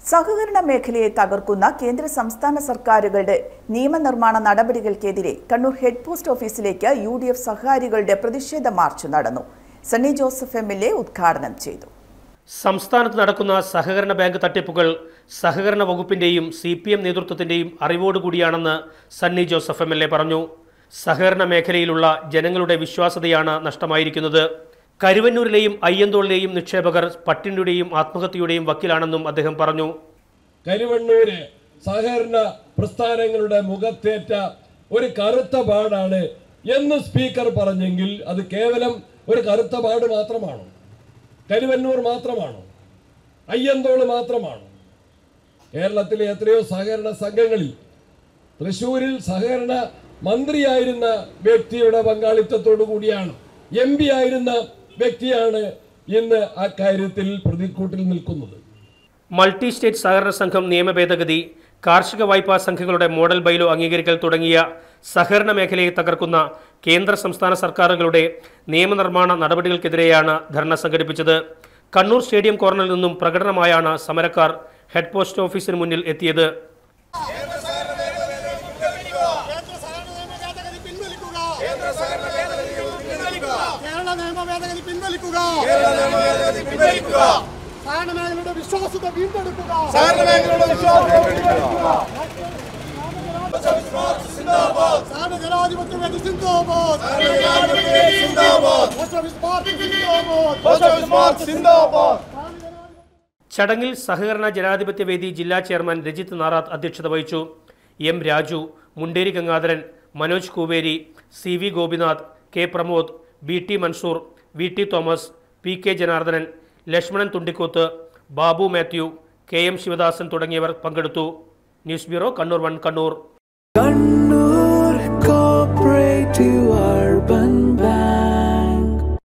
സഹകരണ മേഖലയെ തകർക്കുന്ന കേന്ദ്ര സംസ്ഥാന സർക്കാരുകളുടെ നിയമനിർമ്മാണ നടപടികൾക്കെതിരെ കണ്ണൂർ ഹെഡ് പോസ്റ്റ് ഓഫീസിലേക്ക് യു ഡി എഫ് സഹകാരികളുടെ പ്രതിഷേധ മാർച്ച് നടന്നു Sunny Joseph M L A ഉദ്ഘാടനം ചെയ്തു സംസ്ഥാനത്ത് നടക്കുന്ന സഹകരണ ബാങ്ക് തട്ടിപ്പുകൾ സഹകരണ വകുപ്പിന്റെയും സി പി എം നേതൃത്വത്തിന്റെയും അറിവോടുകൂടിയാണെന്ന് Sunny Joseph M L A പറഞ്ഞു സഹകരണ മേഖലയിലുള്ള ജനങ്ങളുടെ വിശ്വാസ്യതയാണ് നഷ്ടമായിരിക്കുന്നത് കരുവന്നൂരിലെയും അയ്യന്തോളിലെയും നിക്ഷേപകർ പട്ടിണിയുടെയും ആത്മഹത്യയുടെയും വക്കീലാണെന്നും അദ്ദേഹം പറഞ്ഞു കരുവണ്ണൂര് സഹകരണ പ്രസ്ഥാനങ്ങളുടെ മുഖത്തേറ്റ ഒരു കറുത്ത പാടാണ് എന്ന് സ്പീക്കർ പറഞ്ഞെങ്കിൽ അത് കേവലം ഒരു കറുത്ത പാട് മാത്രമാണോ കരുവന്നൂർ മാത്രമാണോ അയ്യന്തോള് മാത്രമാണോ കേരളത്തിലെ എത്രയോ സഹകരണ സംഘങ്ങളിൽ തൃശ്ശൂരിൽ സഹകരണ മന്ത്രിയായിരുന്ന വ്യക്തിയുടെ പങ്കാളിത്തത്തോടു കൂടിയാണ് എം പി ആയിരുന്ന വ്യക്തിയാണ് ഇന്ന് ആ കാര്യത്തിൽ പ്രതിക്കൂട്ടിൽ നിൽക്കുന്നത് മൾട്ടി സ്റ്റേറ്റ് സഹകരണ സംഘം നിയമ ഭേദഗതി കാർഷിക വായ്പാ സംഘങ്ങളുടെ മോഡൽ ബൈലോ അംഗീകരിക്കൽ തുടങ്ങിയ സഹകരണ മേഖലയെ തകർക്കുന്ന കേന്ദ്ര സംസ്ഥാന സർക്കാരുകളുടെ നിയമനിർമ്മാണ നടപടികൾക്കെതിരെയാണ് ധർണ സംഘടിപ്പിച്ചത് കണ്ണൂർ സ്റ്റേഡിയം കോർണറിൽ നിന്നും പ്രകടനമായാണ് സമരക്കാർ ഹെഡ് പോസ്റ്റ് ഓഫീസിന് മുന്നിൽ എത്തിയത് കേന്ദ്ര സഹകരണ നിയമ ഭേദഗതി പിൻവലിക്കുക കേന്ദ്ര സഹകരണ ഭേദഗതി പിൻവലിക്കുക കേരള നിയമ ഭേദഗതി പിൻവലിക്കുക കേരള നിയമ ഭേദഗതി പിൻവലിക്കുക സഹകരണ മേഖലയുടെ വിശ്വാസ്യത വീണ്ടെടുക്കുക സഹകരണ മേഖലയുടെ വിശ്വാസ്യത വീണ്ടെടുക്കുക സഹകരണ ജനാധിപത്യ വേദി സിന്ദാബാദ് സഹകരണ ജനാധിപത്യ വേദി സിന്ദാബാദ് പോസ്റ്റ് ഓഫീസ് പാർക്ക് സിന്ദാബാദ് പോസ്റ്റ് ഓഫീസ് പാർക്ക് സിന്ദാബാദ് ചടങ്ങിൽ സഹകരണ ജനാധിപത്യ വേദി ജില്ലാ ചെയർമാൻ രജിത് നാറാത്ത് അധ്യക്ഷത വഹിച്ചു M Raju Munderi Gangadharan Manoj Kooveri C V Gopinath K Pramod B T Mansoor V T Thomas P K Janardhanan Lakshmanan Thundikkoth Babu Mathew K M Sivadasan തുടങ്ങിയവർ പങ്കെടുത്തു news bureau Kannur one Kannur Kannur Cooperative